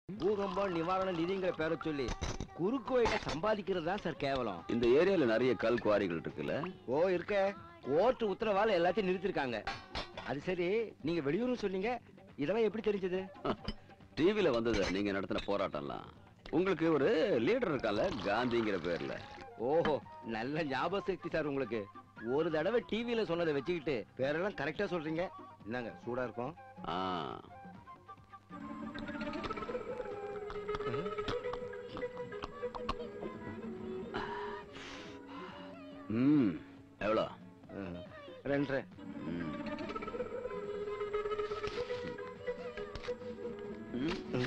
பூகம்பம் நிவாரண நிதிங்கிற பேரை சொல்லி குறுக்கு வழியில சம்பாதிக்கிறது தான் சார் கேவலம் இந்த ஏரியால நிறைய கல் குவாரிகள் இருக்குல்ல ஓ இருக்க கோர்ட் உத்தரவால எல்லாத்தையும் நிறுத்திருக்காங்க அது சரி நீங்க வெளியூர்னு சொன்னீங்க இதெல்லாம் எப்படி தெரிஞ்சது டிவில வந்தது நீங்க நடத்தின போராட்டம்லாம் உங்களுக்கு ஒரு லீடர் இருக்கால காந்திங்கிற பேர்ல ஓஹோ நல்ல ஞாபக சக்தி சார் உங்களுக்கு ஒரு தடவை டிவியில சொன்னதை வச்சுக்கிட்டு பேரெல்லாம் கரெக்டா சொல்றீங்க என்னங்க சூடா இருக்கும் ஆ ம் எவ்வளோ ம், ரெண்டரை ம். ம்.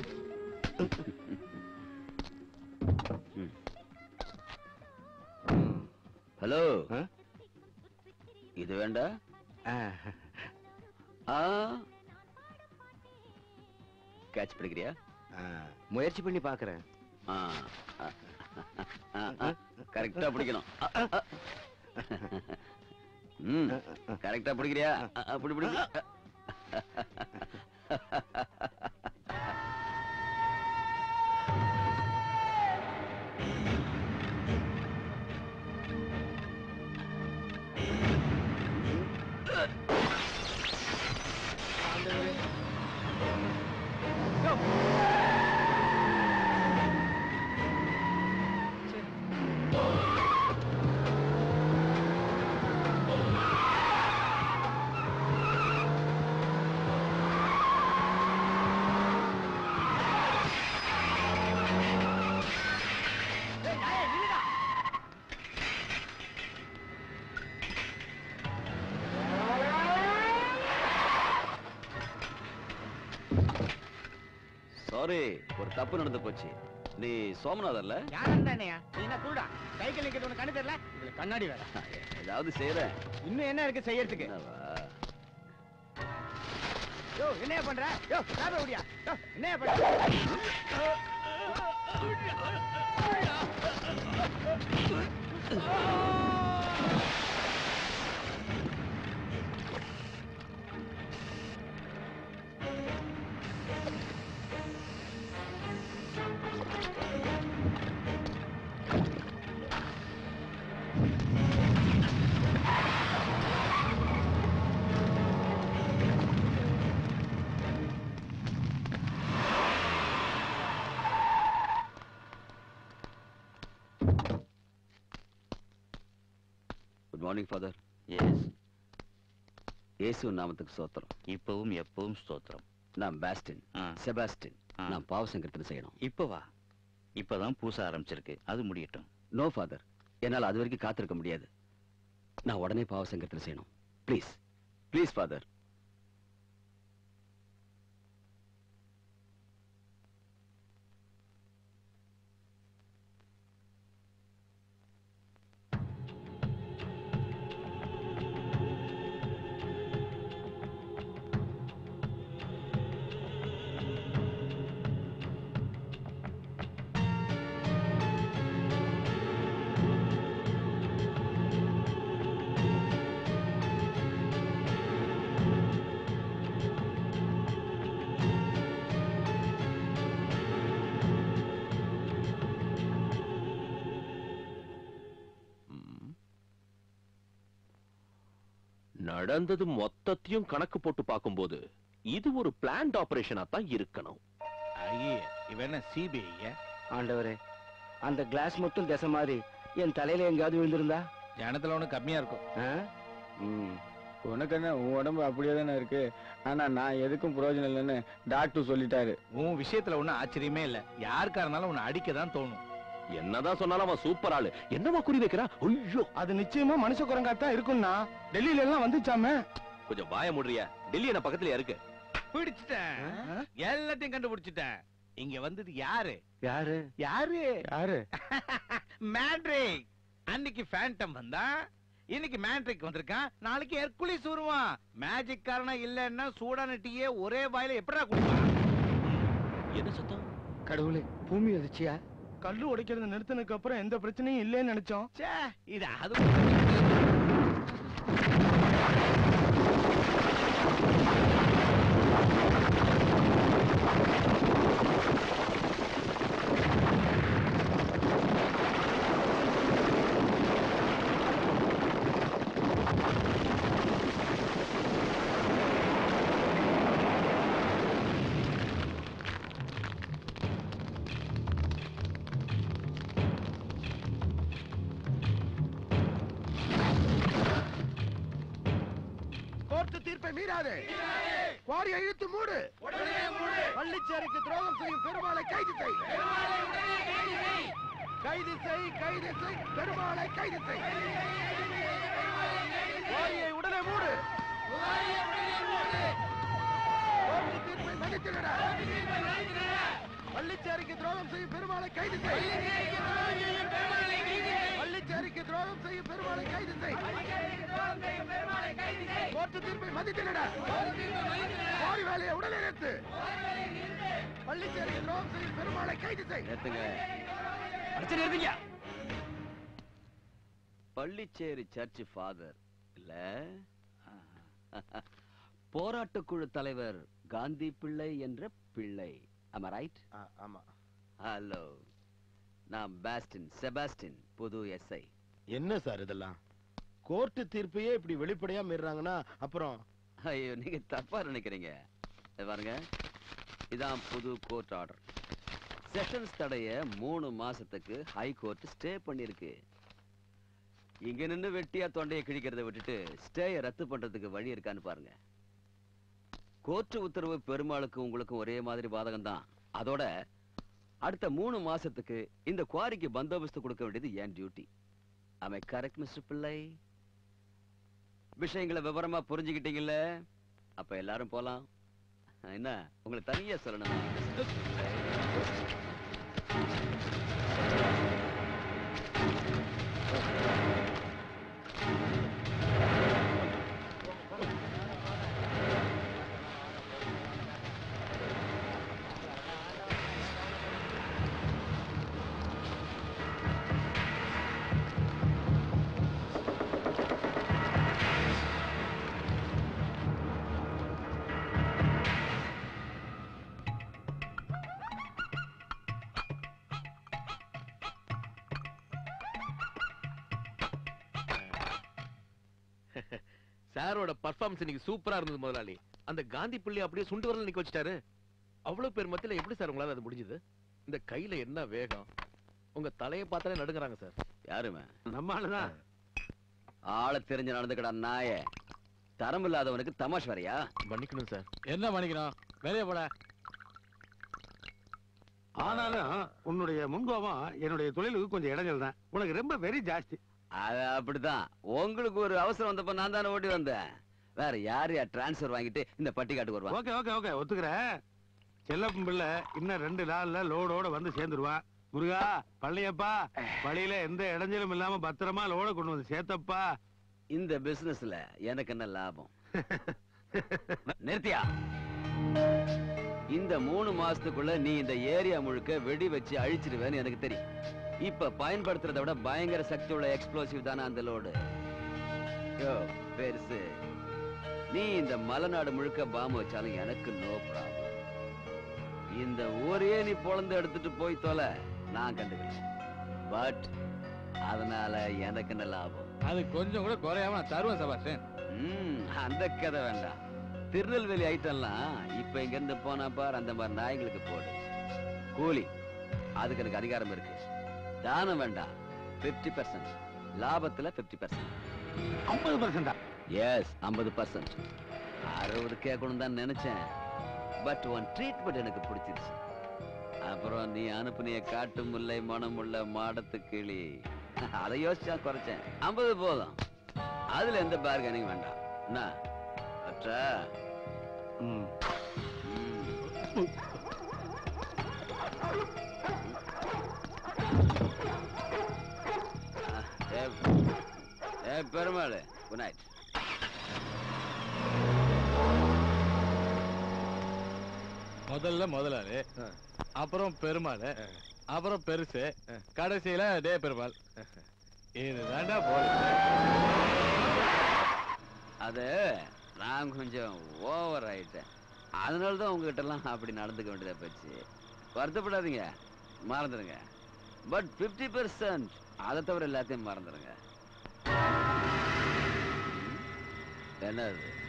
ம். ஹலோ ஆ? இது வேண்டா ஆ, ஆ கேட்ச் பிடிக்கிறியா ஆ, முயற்சி பண்ணி பாக்குறேன் ஆ கரெக்டா பிடிக்கணும் ஆ, ஆ. ம் கரெக்டா பிடிக்கிறியா ஆ, ஆ, பிடி பிடி பிடி. சாரி ஒரு தப்பு நடந்து போச்சு நீ சோமநாதர்ல யாரும் தானேயா நீ என்ன குருடா சைக்கிள் நிக்கிறது உனக்கு கண்ணு தெரியல இதுல கண்ணாடி வேற ஏதாவது செய்யறேன் இன்னும் என்ன இருக்கு செய்யறதுக்கு என்னவா? யோ என்னைய பண்ற யோ சாப்பிட முடியா யோ என்னைய பண்ற குட் மார்னிங் ஃபாதர் எஸ் இயேசு நாமத்துக்கு சோத்திரம் இப்பவும் எப்பவும் ஸ்தோத்திரம் நான் பாஸ்டின் ஆ. செபாஸ்டின் ஆ. நான் பாவ சங்கீர்த்தனை செய்யணும் இப்ப வா இப்பதான் பூச ஆரம்பிச்சிருக்கு அது முடியட்டும் நோ ஃபாதர் என்னால அது வரைக்கும் காத்திருக்க முடியாது நான் உடனே பாவ சங்கீர்த்தனை செய்யணும் ப்ளீஸ் ப்ளீஸ் ஃபாதர் நடந்தது மொத்தத்தையும் கணக்கு போட்டு பார்க்கும்போது இது ஒரு பிளான்ட் ஆபரேஷனா தான் இருக்கணும் ஐயே இவன் என்ன சிபிஐ ஆண்டவரே அந்த கிளாஸ் மட்டும் திசை மாதிரி என் தலையில எங்கேயாவது விழுந்திருந்தா ஜனத்துல ஒண்ணு கம்மியா இருக்கும் ஆ? ம். உனக்கு என்ன உன் உடம்பு அப்படியே தானே இருக்கு ஆனா நான் எதுக்கும் பிரயோஜனம் இல்லைன்னு டாக்டர் சொல்லிட்டாரு உன் விஷயத்துல ஒண்ணும் ஆச்சரியமே இல்ல யாருக்கா இருந்தாலும் உன்னை அடிக்க தான் தோணும் என்னதான் சொன்னாலும் அவன் சூப்பர் ஆளு என்னவா குறி வைக்கிறா ஐயோ அது நிச்சயமா மனுஷ குரங்கா தான் இருக்கும்னா டெல்லியில எல்லாம் வந்துச்சாமே கொஞ்சம் வாய முடுறியா டெல்லி என்ன பக்கத்துல இருக்கு பிடிச்சிட்டேன் எல்லாத்தையும் கண்டுபிடிச்சிட்டேன் இங்க வந்தது யாரு யாரு யாரு யாரு மேட்ரிக் அன்னைக்கு ஃபேண்டம் வந்தா இன்னைக்கு மேட்ரிக் வந்திருக்கான் நாளைக்கு ஹெர்குலிஸ் வருவான் மேஜிக் காரணம் இல்லன்னா சூடான டீயே ஒரே வாயில எப்படா குடிப்பான் என்ன சத்தம் கடவுளே பூமி அதிர்ச்சியா கல்லு உடைக்கிறது நிறுத்தினதுக்கு அப்புறம் எந்த பிரச்சனையும் இல்லைன்னு நினைச்சோம் ச்சே இது அது மீறாதே குவாரியை இழுத்து மூடு பள்ளிச்சேரிக்கு துரோகம் செய்யும் பெருமாளை கைது செய் கைது செய் கைது செய் பெருமாளை கைது செய் குவாரியை உடனே மூடு கோர்ட்டு தீர்ப்பை மதித்திடடா. பள்ளிச்சேரிக்கு துரோகம் செய்யும் பெருமாளை கைது செய் பள்ளிச்சேரிக்கு துரோகம் செய்யும் பெருமாளை கைது செய் கோர்ட்டு தீர்ப்பை மதித்திடடா குவாரி வேலையை உடனே நிறுத்து பள்ளிச்சேரிக்கு துரோகம் செய்யும் பெருமாளை கைது செய் நிறுத்துங்க அடிச்சு நிறுத்துங்க பள்ளிச்சேரி சர்ச் ஃபாதர் இல்ல போராட்டக்குழு தலைவர் காந்தி பிள்ளை என்ற பிள்ளை am I ரைட் ஆமா ஹலோ நான் பாஸ்டின் செபாஸ்டின் புது எஸ்ஐ என்ன சார் இதெல்லாம் கோர்ட்டு தீர்ப்பையே இப்படி வெளிப்படையா மீறாங்கன்னா அப்புறம் ஐயோ நீங்க தப்பா நினைக்கிறீங்க இத பாருங்க இதான் புது கோர்ட் ஆர்டர் செஷன்ஸ் தடைய மூணு மாசத்துக்கு ஹை கோர்ட் ஸ்டே பண்ணிருக்கு இங்க நின்னு வெட்டியா தொண்டையை கிழிக்கிறத விட்டுட்டு ஸ்டேயை ரத்து பண்றதுக்கு வழி இருக்கான்னு பாருங்க கோர்ட்டு உத்தரவு பெருமாளுக்கு உங்களுக்கும் ஒரே மாதிரி பாதகம் தான் அதோட அடுத்த மூணு மாசத்துக்கு இந்த குவாரிக்கு பந்தோபஸ்து கொடுக்க வேண்டியது என் டியூட்டி ஐ கரெக்ட் மிஸ்டர் பிள்ளை விஷயங்களை விவரமா புரிஞ்சுக்கிட்டீங்கல்ல அப்ப எல்லாரும் போலாம் என்ன உங்களுக்கு தனியா சொல்லணும் சாரோட பர்ஃபார்மன்ஸ் இன்னைக்கு சூப்பரா இருந்தது முதலாளி அந்த காந்தி புள்ளி அப்படியே சுண்டு வரல நிக்க வச்சுட்டாரு அவ்வளவு பேர் மத்தியில எப்படி சார் உங்களால அது முடிஞ்சது இந்த கையில என்ன வேகம் உங்க தலையை பார்த்தாலே நடுங்குறாங்க சார் யாருமே நம்ம ஆளுதான் ஆள தெரிஞ்சு நடந்துக்கடா நாய தரம் இல்லாதவனுக்கு தமாஷ் வரையா மன்னிக்கணும் சார் என்ன பண்ணிக்கணும் வெளியே போட ஆனாலும் உன்னுடைய முன்கோபம் என்னுடைய தொழிலுக்கு கொஞ்சம் இடைஞ்சல் தான் உனக்கு ரொம்ப வெரி ஜாஸ்தி அது அப்படிதான் உங்களுக்கு ஒரு அவசரம் வந்தப்ப நான் தானே ஓடி வந்தேன் வேற யார் யார் டிரான்ஸ்ஃபர் வாங்கிட்டு இந்த பட்டிக்காட்டுக்கு வருவான் ஓகே ஓகே ஓகே ஒத்துக்கிறேன் செல்லப்பன் பிள்ளை இன்னும் ரெண்டு நாள்ல லோடோட வந்து சேர்ந்துருவான் முருகா பள்ளியப்பா வழியில எந்த இடைஞ்சலும் இல்லாம பத்திரமா லோட கொண்டு வந்து சேர்த்தப்பா இந்த பிசினஸ்ல எனக்கு என்ன லாபம் நிறுத்தியா இந்த மூணு மாசத்துக்குள்ள நீ இந்த ஏரியா முழுக்க வெடி வச்சு அழிச்சிருவேன்னு எனக்கு தெரியும் இப்ப பயன்படுத்துறத விட பயங்கர சக்தி உள்ள எக்ஸ்ப்ளோசிவ் தானே அந்த லோடு யோ, பெருசு நீ இந்த மலைநாடு முழுக்க பாம்பு வச்சாலும் எனக்கு நோ ப்ராப்ளம் இந்த ஊரையே நீ பொழந்து எடுத்துட்டு போய் தொலை நான் கண்டுக்கிறேன் பட் அதனால எனக்கு என்ன லாபம் அது கொஞ்சம் கூட குறையாம நான் தருவேன் சபாஷன் ம், அந்த கதை வேண்டாம் திருநெல்வேலி ஐட்டம்லாம் இப்ப இங்க இருந்து போனா பார் அந்த மாதிரி நாய்களுக்கு போடு கூலி அதுக்கு எனக்கு அதிகாரம் இருக்கு தானம் வேண்டாம் 50% பர்சன்ட் லாபத்துல 50% பர்சன்ட் ஐம்பது பர்சன்டா எஸ் ஐம்பது பர்சன்ட் அறுபது கேட்கணும் தான் நினைச்சேன் பட் உன் ட்ரீட்மெண்ட் எனக்கு பிடிச்சிருச்சு அப்புறம் நீ அனுப்புனிய காட்டு முல்லை மணமுள்ள மாடத்து கிளி அதை யோசிச்சா குறைச்சேன் ஐம்பது போதும் அதுல எந்த பார்கனிங் வேண்டாம் என்ன அற்றா? ம். ஆ, ஏ- ஏ பெருமாள் குட் நைட் முதல்ல முதலாளி அப்புறம் பெருமாள் அப்புறம் பெருசு கடைசியில டே பெருமாள் இதுதான்டா போல அது நான் கொஞ்சம் ஓவர் ஆயிட்டேன் அதனால தான் உங்ககிட்ட எல்லாம் அப்படி நடந்துக்க வேண்டியதா போச்சு வருத்தப்படாதீங்க மறந்துடுங்க பட் 50% பெர்சன்ட் அதை தவிர எல்லாத்தையும் மறந்துடுங்க ம்? என்னது